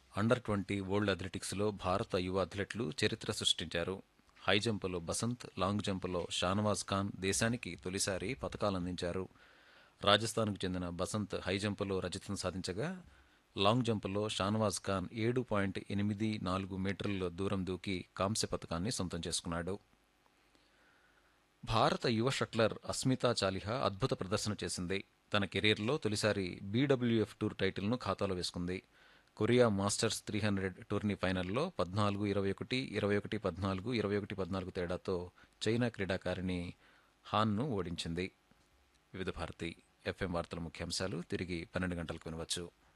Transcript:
under twenty world అథ్లెటిక్స్లో భారత యువ అథ్లెట్లు చరిత్ర సృష్టించారు హై జంపులో బసంత్ లాంగ్ జంపులో షానవాజ్ ఖాన్ దేశానికి తొలిసారి పథకాలందించారు రాజస్థాన్కు చెందిన బసంత్ హై జంపులో రజతం సాధించగా లాంగ్ జంపులో షానవాజ్ ఖాన్ ఏడు పాయింట్ ఎనిమిది నాలుగు మీటర్ల దూరం దూకి కాంస్య పథకాన్ని సొంతం చేసుకున్నాడు భారత యువ షట్లర్ అస్మితా చాలిహా అద్భుత ప్రదర్శన చేసింది తన కెరీర్లో తొలిసారి బీడబ్ల్యూఎఫ్ టూర్ టైటిల్ను ఖాతాలో వేసుకుంది Korea masters three hundred tourney ఫైనల్లో పద్నాలుగు ఇరవై ఒకటి ఇరవై ఒకటి పద్నాలుగు ఇరవై ఒకటి పద్నాలుగు తేడాతో చైనా క్రీడాకారిణి హాన్ను ఓడించింది వివిధ భారతి ఎఫ్ఎం వార్తల ముఖ్యాంశాలు తిరిగి పన్నెండు గంటలకు వినవచ్చు